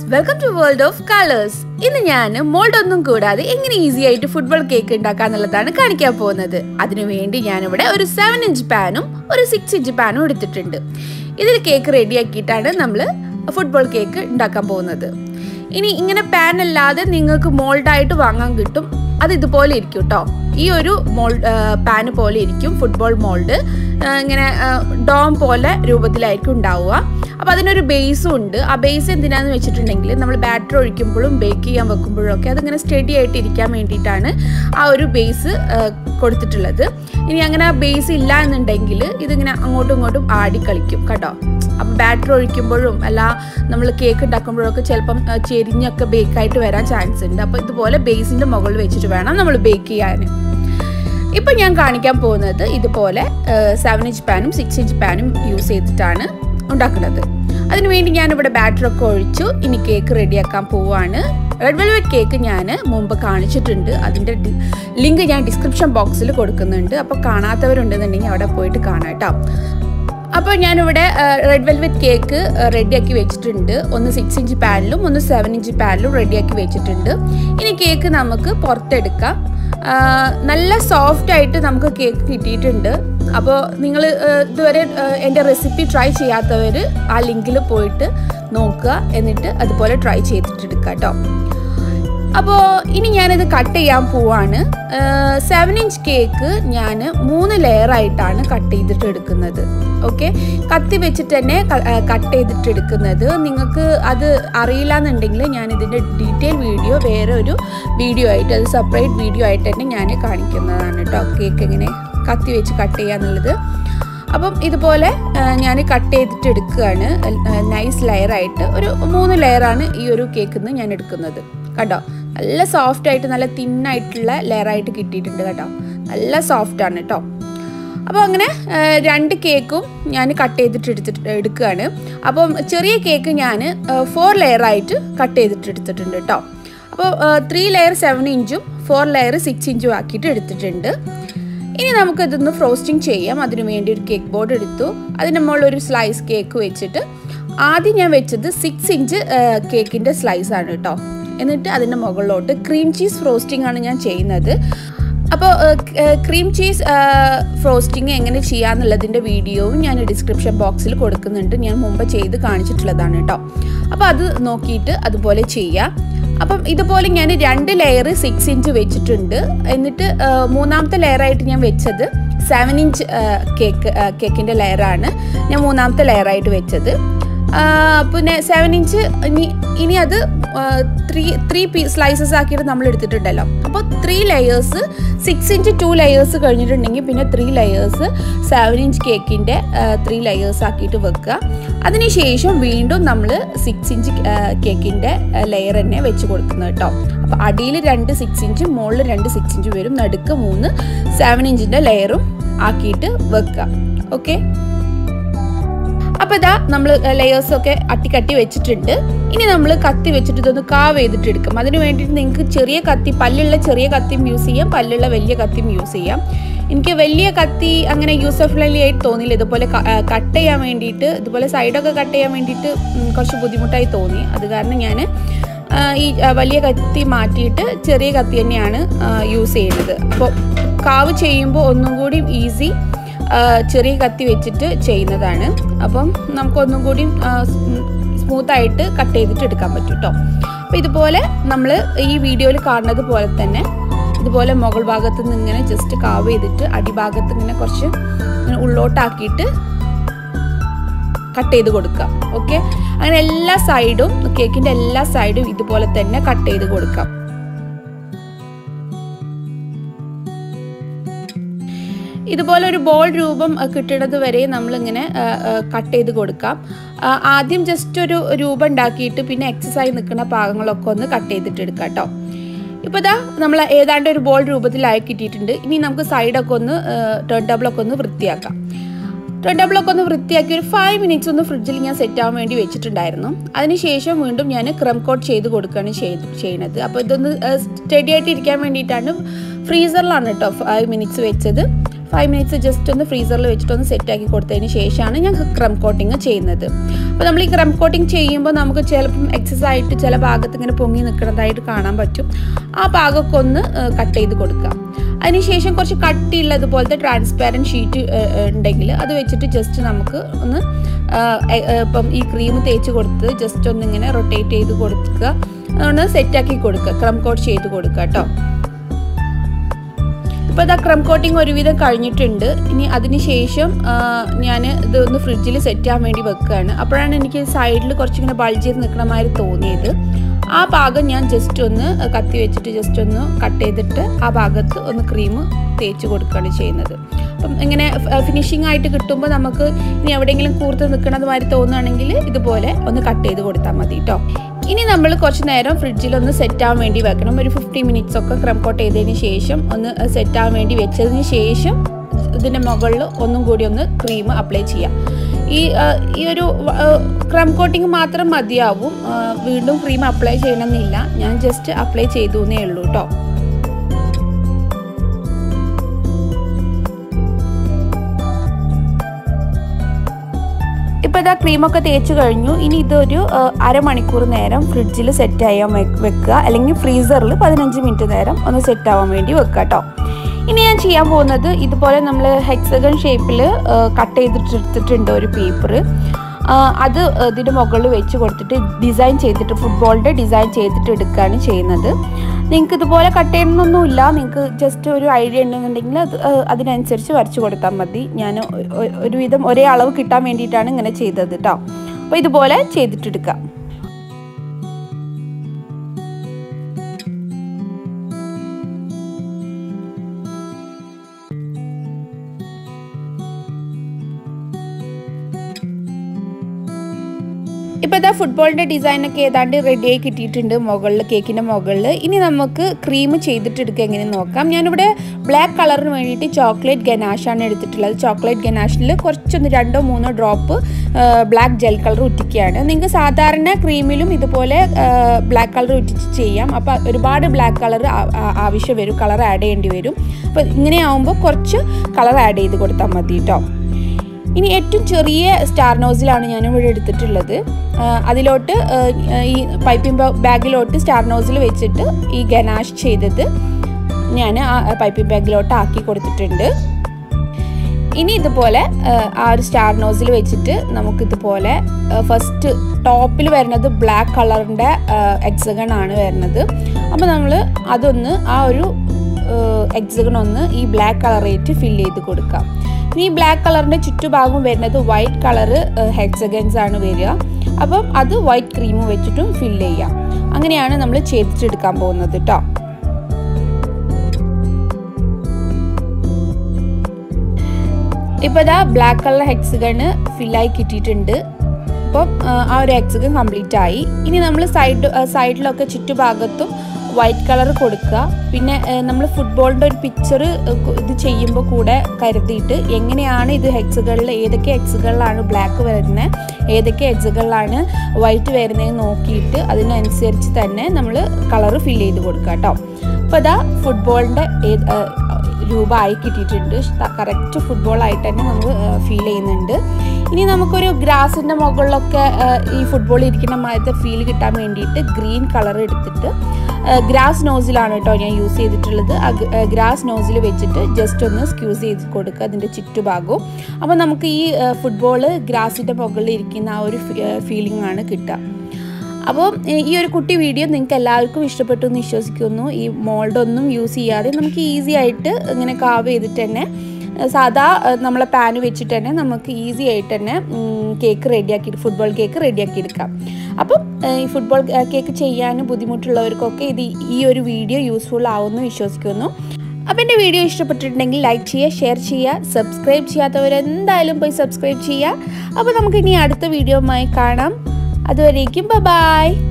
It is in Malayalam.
welcome to world of colours ഇന്ന് ഞാൻ മോൾഡ് ഒന്നും കൂടാതെ എങ്ങനെ ഈസി ആയിട്ട് ഫുട്ബോൾ കേക്ക് ഉണ്ടാക്കാന്നുള്ളതാണ് കാണിക്കാൻ പോകുന്നത് അതിനുവേണ്ടി ഞാനിവിടെ ഒരു സെവൻ ഇഞ്ച് പാനും ഒരു സിക്സ് ഇഞ്ച് പാനും എടുത്തിട്ടുണ്ട് ഇതിൽ കേക്ക് റെഡിയാക്കിയിട്ടാണ് നമ്മൾ ഫുട്ബോൾ കേക്ക് ഉണ്ടാക്കാൻ പോകുന്നത് ഇനി ഇങ്ങനെ പാൻ അല്ലാതെ നിങ്ങൾക്ക് മോൾഡായിട്ട് വാങ്ങാൻ കിട്ടും അത് ഇതുപോലെ ഇരിക്കും കേട്ടോ ഈ ഒരു മോൾഡ് പാന് പോലെ ഇരിക്കും ഫുട്ബോൾ മോൾഡ് ഇങ്ങനെ ഡോം പോലെ രൂപത്തിലായിരിക്കും ഉണ്ടാവുക അപ്പോൾ അതിനൊരു ബേസും ഉണ്ട് ആ ബേസ് എന്തിനാന്ന് വെച്ചിട്ടുണ്ടെങ്കിൽ നമ്മൾ ബാറ്റർ ഒഴിക്കുമ്പോഴും ബേക്ക് ചെയ്യാൻ വെക്കുമ്പോഴും ഒക്കെ അതിങ്ങനെ സ്റ്റഡി ആയിട്ട് ഇരിക്കാൻ വേണ്ടിയിട്ടാണ് ആ ഒരു ബേസ് കൊടുത്തിട്ടുള്ളത് ഇനി അങ്ങനെ ആ ബേസ് ഇല്ല എന്നുണ്ടെങ്കിൽ ഇതിങ്ങനെ അങ്ങോട്ടും ഇങ്ങോട്ടും ആടി കളിക്കും കേട്ടോ അപ്പം ബാറ്റർ ഒഴിക്കുമ്പോഴും അല്ല നമ്മൾ കേക്ക് ഉണ്ടാക്കുമ്പോഴും ഒക്കെ ചിലപ്പം ചെരിഞ്ഞൊക്കെ ബേക്കായിട്ട് വരാൻ ചാൻസ് ഉണ്ട് അപ്പോൾ ഇതുപോലെ ബേസിൻ്റെ മുകളിൽ വെച്ചിട്ട് വേണം നമ്മൾ ബേക്ക് ചെയ്യാൻ ഇപ്പം ഞാൻ കാണിക്കാൻ പോകുന്നത് ഇതുപോലെ സെവൻ ഇഞ്ച് പാനും സിക്സ് ഇഞ്ച് പാനും യൂസ് ചെയ്തിട്ടാണ് ഉണ്ടാക്കുന്നത് അതിനുവേണ്ടി ഞാനിവിടെ ബാറ്ററൊക്കെ ഒഴിച്ചു ഇനി കേക്ക് റെഡിയാക്കാൻ പോവുകയാണ് റെഡ് വെൽവെറ്റ് കേക്ക് ഞാൻ മുമ്പ് കാണിച്ചിട്ടുണ്ട് അതിൻ്റെ ലിങ്ക് ഞാൻ ഡിസ്ക്രിപ്ഷൻ ബോക്സിൽ കൊടുക്കുന്നുണ്ട് അപ്പോൾ കാണാത്തവരുണ്ടെന്നുണ്ടെങ്കിൽ അവിടെ പോയിട്ട് കാണാം കേട്ടോ അപ്പോൾ ഞാനിവിടെ റെഡ് വെൽവെറ്റ് കേക്ക് റെഡിയാക്കി വെച്ചിട്ടുണ്ട് ഒന്ന് സിക്സ് ഇഞ്ച് പാനിലും ഒന്ന് സെവൻ ഇഞ്ച് പാനിലും റെഡിയാക്കി വെച്ചിട്ടുണ്ട് ഇനി കേക്ക് നമുക്ക് പുറത്തെടുക്കാം നല്ല സോഫ്റ്റ് ആയിട്ട് നമുക്ക് കേക്ക് കിട്ടിയിട്ടുണ്ട് അപ്പോൾ നിങ്ങൾ ഇതുവരെ എൻ്റെ റെസിപ്പി ട്രൈ ചെയ്യാത്തവർ ആ ലിങ്കിൽ പോയിട്ട് നോക്കുക എന്നിട്ട് അതുപോലെ ട്രൈ ചെയ്തിട്ടെടുക്കുക കേട്ടോ അപ്പോൾ ഇനി ഞാനിത് കട്ട് ചെയ്യാൻ പോവാണ് സെവൻ ഇഞ്ച് കേക്ക് ഞാൻ മൂന്ന് ലെയർ ആയിട്ടാണ് കട്ട് ചെയ്തിട്ട് എടുക്കുന്നത് ഓക്കെ കത്തി വെച്ചിട്ട് തന്നെ കട്ട് ചെയ്തിട്ട് എടുക്കുന്നത് നിങ്ങൾക്ക് അത് അറിയില്ല എന്നുണ്ടെങ്കിൽ ഞാൻ ഇതിൻ്റെ ഡീറ്റെയിൽ വീഡിയോ വേറെ ഒരു വീഡിയോ ആയിട്ട് അത് സെപ്പറേറ്റ് വീഡിയോ ആയിട്ട് തന്നെ ഞാൻ കാണിക്കുന്നതാണ് കേട്ടോ കേക്ക് എങ്ങനെ കത്തി വെച്ച് കട്ട് ചെയ്യാന്നുള്ളത് അപ്പം ഇതുപോലെ ഞാൻ കട്ട് ചെയ്തിട്ട് എടുക്കുകയാണ് നൈസ് ലെയറായിട്ട് ഒരു മൂന്ന് ലെയറാണ് ഈ ഒരു കേക്കിൽ നിന്ന് ഞാൻ എടുക്കുന്നത് കേട്ടോ നല്ല സോഫ്റ്റ് ആയിട്ട് നല്ല തിന്നായിട്ടുള്ള ലെയറായിട്ട് കിട്ടിയിട്ടുണ്ട് കേട്ടോ നല്ല സോഫ്റ്റ് ആണ് കേട്ടോ അപ്പോൾ അങ്ങനെ രണ്ട് കേക്കും ഞാൻ കട്ട് ചെയ്തിട്ട് എടുത്തിട്ട് എടുക്കുകയാണ് അപ്പം ചെറിയ കേക്ക് ഞാൻ ഫോർ ലെയറായിട്ട് കട്ട് ചെയ്തിട്ട് എടുത്തിട്ടുണ്ട് കേട്ടോ അപ്പോൾ ത്രീ ലെയർ സെവൻ ഇഞ്ചും ഫോർ ലെയർ സിക്സ് ഇഞ്ചും ആക്കിയിട്ട് എടുത്തിട്ടുണ്ട് ഇനി നമുക്ക് ഇതൊന്ന് ഫ്രോസ്റ്റിംഗ് ചെയ്യാം അതിനു വേണ്ടി ഒരു കേക്ക് ബോർഡ് എടുത്തു അതിന് മുകളിൽ ഒരു സ്ലൈസ് കേക്ക് വെച്ചിട്ട് ആദ്യം ഞാൻ വെച്ചത് സിക്സ് ഇഞ്ച് കേക്കിൻ്റെ സ്ലൈസ് ആണ് കേട്ടോ എന്നിട്ട് അതിൻ്റെ മുകളിലോട്ട് ക്രീം ചീസ് ഫ്രോസ്റ്റിംഗ് ആണ് ഞാൻ ചെയ്യുന്നത് അപ്പോൾ ക്രീം ചീസ് ഫ്രോസ്റ്റിംഗ് എങ്ങനെ ചെയ്യാന്നുള്ളതിൻ്റെ വീഡിയോവും ഞാൻ ഡിസ്ക്രിപ്ഷൻ ബോക്സിൽ കൊടുക്കുന്നുണ്ട് ഞാൻ മുമ്പ് ചെയ്ത് കാണിച്ചിട്ടുള്ളതാണ് കേട്ടോ അപ്പോൾ അത് നോക്കിയിട്ട് അതുപോലെ ചെയ്യാം അപ്പം ഇതുപോലെ ഞാൻ രണ്ട് ലെയർ സിക്സ് ഇഞ്ച് വെച്ചിട്ടുണ്ട് എന്നിട്ട് മൂന്നാമത്തെ ലെയറായിട്ട് ഞാൻ വെച്ചത് സെവൻ ഇഞ്ച് കേക്ക് കേക്കിൻ്റെ ലെയറാണ് ഞാൻ മൂന്നാമത്തെ ലെയറായിട്ട് വെച്ചത് പിന്നെ സെവൻ ഇഞ്ച് ഇനി ഇനി അത് ത്രീ ത്രീ പീ സ്ലൈസസ് ആക്കിയിട്ട് നമ്മൾ എടുത്തിട്ടുണ്ടല്ലോ അപ്പോൾ three layers six inch two layers കഴിഞ്ഞിട്ടുണ്ടെങ്കിൽ പിന്നെ ത്രീ ലെയേഴ്സ് സെവൻ ഇഞ്ച് കേക്കിൻ്റെ ത്രീ ലെയേഴ്സ് ആക്കിയിട്ട് വെക്കുക അതിനുശേഷം വീണ്ടും നമ്മൾ സിക്സ് ഇഞ്ച് കേക്കിൻ്റെ ലെയർ തന്നെ വെച്ച് കൊടുക്കുന്നത് കേട്ടോ അപ്പോൾ അടിയിൽ രണ്ട് സിക്സ് ഇഞ്ചും മുകളിൽ രണ്ട് സിക്സ് ഇഞ്ച് വരും നടുക്ക് മൂന്ന് സെവൻ ഇഞ്ചിൻ്റെ ലെയറും ആക്കിയിട്ട് വെക്കുക ഓക്കെ അപ്പോൾ ഇതാ നമ്മൾ ലെയേഴ്സൊക്കെ അട്ടിക്കട്ടി വെച്ചിട്ടുണ്ട് ഇനി നമ്മൾ കത്തി വെച്ചിട്ട് ഇതൊന്ന് കാവ് ചെയ്തിട്ട് എടുക്കും അതിന് വേണ്ടിയിട്ട് നിങ്ങൾക്ക് ചെറിയ കത്തി പല്ലുള്ള ചെറിയ കത്തിയും യൂസ് ചെയ്യാം പല്ലുള്ള വലിയ കത്തിയും യൂസ് ചെയ്യാം എനിക്ക് വലിയ കത്തി അങ്ങനെ യൂസർ ഫ്രണ്ട്ലി ആയിട്ട് തോന്നിയില്ല ഇതുപോലെ കട്ട് ചെയ്യാൻ വേണ്ടിയിട്ട് ഇതുപോലെ സൈഡൊക്കെ കട്ട് ചെയ്യാൻ വേണ്ടിയിട്ട് കുറച്ച് ബുദ്ധിമുട്ടായി തോന്നി അത് കാരണം ഞാൻ ഈ വലിയ കത്തി മാറ്റിയിട്ട് ചെറിയ കത്തി തന്നെയാണ് യൂസ് ചെയ്യുന്നത് അപ്പോൾ കാവ് ചെയ്യുമ്പോൾ ഒന്നും കൂടി ഈസി ചെറിയ കത്തി വെച്ചിട്ട് ചെയ്യുന്നതാണ് അപ്പം നമുക്കൊന്നും കൂടി സ്മൂത്തായിട്ട് കട്ട് ചെയ്തിട്ട് എടുക്കാൻ പറ്റും കേട്ടോ അപ്പോൾ ഇതുപോലെ നമ്മൾ ഈ വീഡിയോയിൽ കാണുന്നത് പോലെ തന്നെ ഇതുപോലെ മുകൾ ഭാഗത്ത് നിന്ന് ഇങ്ങനെ ജസ്റ്റ് കാവ് ചെയ്തിട്ട് അടിഭാഗത്ത് ഇങ്ങനെ കുറച്ച് ഇങ്ങനെ ഉള്ളോട്ടാക്കിയിട്ട് കട്ട് ചെയ്ത് കൊടുക്കാം ഓക്കെ അങ്ങനെ എല്ലാ സൈഡും കേക്കിൻ്റെ എല്ലാ സൈഡും ഇതുപോലെ തന്നെ കട്ട് ചെയ്ത് കൊടുക്കാം ഇതുപോലെ ഒരു ബോൾ രൂപം കിട്ടുന്നത് വരെ നമ്മളിങ്ങനെ കട്ട് ചെയ്ത് കൊടുക്കാം ആദ്യം ജസ്റ്റ് ഒരു രൂപം ഉണ്ടാക്കിയിട്ട് പിന്നെ എക്സസൈസ് നിൽക്കുന്ന ഭാഗങ്ങളൊക്കെ ഒന്ന് കട്ട് ചെയ്തിട്ട് എടുക്കാം കേട്ടോ ഇപ്പോൾ ഇതാ നമ്മൾ ഏതാണ്ട് ഒരു ബോൾ രൂപത്തിലായി കിട്ടിയിട്ടുണ്ട് ഇനി നമുക്ക് സൈഡൊക്കെ ഒന്ന് ടേൺ ടേബിളൊക്കെ ഒന്ന് വൃത്തിയാക്കാം ടേൺ ടേബിളൊക്കെ ഒന്ന് വൃത്തിയാക്കി ഒരു ഫൈവ് മിനിറ്റ്സ് ഒന്ന് ഫ്രിഡ്ജിൽ ഞാൻ സെറ്റ് ആവാൻ വേണ്ടി വെച്ചിട്ടുണ്ടായിരുന്നു അതിനുശേഷം വീണ്ടും ഞാൻ ക്രം കോട്ട് ചെയ്ത് കൊടുക്കുകയാണ് ചെയ്ത് ചെയ്യുന്നത് അപ്പോൾ ഇതൊന്ന് സ്റ്റഡി ആയിട്ട് ഇരിക്കാൻ വേണ്ടിയിട്ടാണ് ഫ്രീസറിലാണ് കേട്ടോ ഫൈവ് മിനിറ്റ്സ് വെച്ചത് ഫൈവ് മിനിറ്റ്സ് ജസ്റ്റ് ഒന്ന് ഫ്രീസറിൽ വെച്ചിട്ട് ഒന്ന് സെറ്റ് ആക്കി കൊടുത്തതിന് ശേഷമാണ് ഞാൻ ക്രം കോട്ടിങ് ചെയ്യുന്നത് അപ്പോൾ നമ്മൾ ഈ ക്രം കോട്ടിങ് ചെയ്യുമ്പോൾ നമുക്ക് ചിലപ്പം എക്സസ് ആയിട്ട് ചില ഭാഗത്ത് ഇങ്ങനെ പൊങ്ങി നിൽക്കുന്നതായിട്ട് കാണാൻ പറ്റും ആ ഭാഗമൊക്കെ ഒന്ന് കട്ട് ചെയ്ത് കൊടുക്കാം അതിനുശേഷം കുറച്ച് കട്ടിയുള്ളതുപോലത്തെ ട്രാൻസ്പാരൻറ്റ് ഷീറ്റ് ഉണ്ടെങ്കിൽ അത് വെച്ചിട്ട് ജസ്റ്റ് നമുക്ക് ഒന്ന് ഇപ്പം ഈ ക്രീം തേച്ച് കൊടുത്ത് ജസ്റ്റ് ഒന്ന് ഇങ്ങനെ റൊട്ടേറ്റ് ചെയ്ത് കൊടുക്കുക ഒന്ന് സെറ്റാക്കി കൊടുക്കുക ക്രം കോട്ട് ചെയ്ത് കൊടുക്കുക കേട്ടോ ഇപ്പോൾ ഇതാ ക്രം കോട്ടിങ് ഒരുവിധം കഴിഞ്ഞിട്ടുണ്ട് ഇനി അതിന് ശേഷം ഞാൻ ഇതൊന്ന് ഫ്രിഡ്ജിൽ സെറ്റ് ചെയ്യാൻ വേണ്ടി വെക്കുകയാണ് അപ്പോഴാണ് എനിക്ക് സൈഡിൽ കുറച്ചിങ്ങനെ ബൾജ് ചെയ്ത് നിൽക്കണ മാതിരി തോന്നിയത് ആ ഭാഗം ഞാൻ ജസ്റ്റ് ഒന്ന് കത്തി വെച്ചിട്ട് ജസ്റ്റ് ഒന്ന് കട്ട് ചെയ്തിട്ട് ആ ഭാഗത്ത് ഒന്ന് ക്രീം തേച്ച് കൊടുക്കുകയാണ് ചെയ്യുന്നത് അപ്പം ഇങ്ങനെ ഫിനിഷിംഗ് ആയിട്ട് കിട്ടുമ്പോൾ നമുക്ക് ഇനി എവിടെയെങ്കിലും കൂർത്ത് നിൽക്കണത് മാതിരി തോന്നുകയാണെങ്കിൽ ഇതുപോലെ ഒന്ന് കട്ട് ചെയ്ത് കൊടുത്താൽ മതി കേട്ടോ ഇനി നമ്മൾ കുറച്ച് നേരം ഫ്രിഡ്ജിൽ ഒന്ന് സെറ്റ് ആവാൻ വേണ്ടി വെക്കണം ഒരു ഫിഫ്റ്റി മിനിറ്റ്സ് ഒക്കെ ക്രം കോട്ട് ചെയ്തതിന് ശേഷം ഒന്ന് സെറ്റ് ആവാൻ വേണ്ടി വെച്ചതിന് ശേഷം ഇതിൻ്റെ മുകളിൽ ഒന്നും കൂടി ഒന്ന് ക്രീം അപ്ലൈ ചെയ്യാം ഈ ഈ ഒരു ക്രം കോട്ടിങ് മാത്രം മതിയാവും വീണ്ടും ക്രീം അപ്ലൈ ചെയ്യണമെന്നില്ല ഞാൻ ജസ്റ്റ് അപ്ലൈ ചെയ്തു എന്നേ ഉള്ളൂ കേട്ടോ ഇപ്പോൾ ഇതാ ക്രീമൊക്കെ തേച്ച് കഴിഞ്ഞു ഇനി ഇതൊരു അരമണിക്കൂർ നേരം ഫ്രിഡ്ജിൽ സെറ്റ് ചെയ്യാൻ വെക്കുക അല്ലെങ്കിൽ ഫ്രീസറിൽ പതിനഞ്ച് മിനിറ്റ് നേരം ഒന്ന് സെറ്റ് ആവാൻ വേണ്ടി വെക്കുക കേട്ടോ ഇനി ഞാൻ ചെയ്യാൻ പോകുന്നത് ഇതുപോലെ നമ്മൾ ഹെക്സഗൺ ഷേപ്പിൽ കട്ട് ചെയ്തിട്ടെടുത്തിട്ടുണ്ട് ഒരു പേപ്പർ അത് ഇതിൻ്റെ മുകളിൽ വെച്ച് കൊടുത്തിട്ട് ഡിസൈൻ ചെയ്തിട്ട് ഫുട്ബോളിൻ്റെ ഡിസൈൻ ചെയ്തിട്ട് എടുക്കുകയാണ് ചെയ്യുന്നത് നിങ്ങൾക്ക് ഇതുപോലെ കട്ട് ചെയ്യണമെന്നൊന്നുമില്ല നിങ്ങൾക്ക് ജസ്റ്റ് ഒരു ഐഡിയ ഉണ്ടെന്നുണ്ടെങ്കിൽ അത് അതിനനുസരിച്ച് വരച്ച് കൊടുത്താൽ മതി ഞാൻ ഒരുവിധം ഒരേ അളവ് കിട്ടാൻ വേണ്ടിയിട്ടാണ് ഇങ്ങനെ ചെയ്തത് കേട്ടോ അപ്പോൾ ഇതുപോലെ ചെയ്തിട്ടെടുക്കാം ഇപ്പോൾ ഇതാ ഫുട്ബോളിൻ്റെ ഡിസൈനൊക്കെ ഏതാണ്ട് റെഡിയായി കിട്ടിയിട്ടുണ്ട് മുകളിൽ കേക്കിൻ്റെ മുകളിൽ ഇനി നമുക്ക് ക്രീം ചെയ്തിട്ടെടുക്കുക എങ്ങനെ നോക്കാം ഞാനിവിടെ ബ്ലാക്ക് കളറിന് വേണ്ടിയിട്ട് ചോക്ലേറ്റ് ഗനാഷാണ് എടുത്തിട്ടുള്ളത് ചോക്ലേറ്റ് ഗനാഷിൽ കുറച്ചൊന്ന് രണ്ടോ മൂന്നോ ഡ്രോപ്പ് ബ്ലാക്ക് ജെൽ കളർ ഉറ്റിക്കുകയാണ് നിങ്ങൾക്ക് സാധാരണ ക്രീമിലും ഇതുപോലെ ബ്ലാക്ക് കളർ ഉറ്റിച്ച് ചെയ്യാം അപ്പോൾ ഒരുപാട് ബ്ലാക്ക് കളർ ആവശ്യം വരും കളർ ആഡ് ചെയ്യേണ്ടി വരും അപ്പോൾ ഇങ്ങനെ ആവുമ്പോൾ കുറച്ച് കളർ ആഡ് ചെയ്ത് കൊടുത്താൽ മതി കേട്ടോ ഇനി ഏറ്റവും ചെറിയ സ്റ്റാർ നോസിലാണ് ഞാൻ ഇവിടെ എടുത്തിട്ടുള്ളത് അതിലോട്ട് ഈ പൈപ്പിംഗ് ബാഗിലോട്ട് സ്റ്റാർ നോസിൽ വെച്ചിട്ട് ഈ ഗനാഷ് ചെയ്തത് ഞാൻ ആ പൈപ്പിംഗ് ബാഗിലോട്ട് ആക്കി കൊടുത്തിട്ടുണ്ട് ഇനി ഇതുപോലെ ആ ഒരു സ്റ്റാർ നോസിൽ വെച്ചിട്ട് നമുക്കിതുപോലെ ഫസ്റ്റ് ടോപ്പിൽ വരുന്നത് ബ്ലാക്ക് കളറിൻ്റെ എക്സഗൺ ആണ് വരുന്നത് അപ്പോൾ നമ്മൾ അതൊന്ന് ആ ഒരു എക്സഗൺ ഒന്ന് ഈ ബ്ലാക്ക് കളറേറ്റ് ഫില്ല് ചെയ്ത് കൊടുക്കാം ഇനി ഈ ബ്ലാക്ക് കളറിൻ്റെ ചുറ്റുഭാഗം വരുന്നത് വൈറ്റ് കളറ് ഹെക്സഗൻസ് ആണ് വരിക അപ്പം അത് വൈറ്റ് ക്രീം വെച്ചിട്ടും ഫില്ല് ചെയ്യാം അങ്ങനെയാണ് നമ്മൾ ചെയ്തിട്ടെടുക്കാൻ പോകുന്നത് കേട്ടോ ഇപ്പോൾ ഇതാ ബ്ലാക്ക് കളർ ഹെക്സഗണ് ഫില്ലായി കിട്ടിയിട്ടുണ്ട് അപ്പം ആ ഒരു ഹെക്സഗൺ കംപ്ലീറ്റ് ആയി ഇനി നമ്മൾ സൈഡ് സൈഡിലൊക്കെ ചുറ്റുഭാഗത്തും വൈറ്റ് കളർ കൊടുക്കുക പിന്നെ നമ്മൾ ഫുട്ബോളിൻ്റെ ഒരു പിക്ചർ ഇത് ചെയ്യുമ്പോൾ കൂടെ കരുതിയിട്ട് എങ്ങനെയാണ് ഇത് ഹെക്സുകളിൽ ഏതൊക്കെ ഹെക്സുകളിലാണ് ബ്ലാക്ക് വരുന്നത് ഏതൊക്കെ ഹെക്സുകളിലാണ് വൈറ്റ് വരുന്നതെന്ന് നോക്കിയിട്ട് അതിനനുസരിച്ച് തന്നെ നമ്മൾ കളർ ഫിൽ ചെയ്ത് കൊടുക്കുക കേട്ടോ അപ്പോൾ അതാ ഫുട്ബോളിൻ്റെ രൂപമായി കിട്ടിയിട്ടുണ്ട് കറക്റ്റ് ഫുട്ബോൾ ആയിട്ട് തന്നെ നമുക്ക് ഫീൽ ചെയ്യുന്നുണ്ട് ഇനി നമുക്കൊരു ഗ്രാസിൻ്റെ മുകളിലൊക്കെ ഈ ഫുട്ബോൾ ഇരിക്കുന്ന മാതിരത്തെ ഫീൽ കിട്ടാൻ വേണ്ടിയിട്ട് ഗ്രീൻ കളർ എടുത്തിട്ട് ഗ്രാസ് നോസിലാണ് കേട്ടോ ഞാൻ യൂസ് ചെയ്തിട്ടുള്ളത് ആ ഗ്രാസ് നോസിൽ വെച്ചിട്ട് ജസ്റ്റ് ഒന്ന് സ്ക്യൂസ് ചെയ്ത് കൊടുക്കുക അതിൻ്റെ ചുറ്റുഭാഗവും അപ്പോൾ നമുക്ക് ഈ ഫുട്ബോൾ ഗ്രാസിൻ്റെ മുകളിൽ ഇരിക്കുന്ന ആ ഒരു ഫീലിംഗ് ആണ് കിട്ടുക അപ്പോൾ ഈ ഒരു കുട്ടി വീഡിയോ നിങ്ങൾക്ക് എല്ലാവർക്കും ഇഷ്ടപ്പെട്ടു എന്ന് വിശ്വസിക്കുന്നു ഈ മോൾഡൊന്നും യൂസ് ചെയ്യാതെ നമുക്ക് ഈസി ആയിട്ട് ഇങ്ങനെ കാവ് ചെയ്തിട്ട് തന്നെ സാധാ നമ്മളെ പാന് വെച്ചിട്ട് തന്നെ നമുക്ക് ഈസി ആയിട്ട് തന്നെ കേക്ക് റെഡിയാക്കി ഫുട്ബോൾ കേക്ക് റെഡിയാക്കി എടുക്കാം അപ്പം ഈ ഫുട്ബോൾ കേക്ക് ചെയ്യാൻ ബുദ്ധിമുട്ടുള്ളവർക്കൊക്കെ ഇത് ഈ ഒരു വീഡിയോ യൂസ്ഫുൾ ആവുമെന്ന് വിശ്വസിക്കുന്നു അപ്പോൾ എൻ്റെ വീഡിയോ ഇഷ്ടപ്പെട്ടിട്ടുണ്ടെങ്കിൽ ലൈക്ക് ചെയ്യുക ഷെയർ ചെയ്യുക സബ്സ്ക്രൈബ് ചെയ്യാത്തവരെന്തായാലും പോയി സബ്സ്ക്രൈബ് ചെയ്യുക അപ്പോൾ നമുക്ക് ഇനി അടുത്ത വീഡിയോയുമായി കാണാം അതുവരേക്കും ബൈ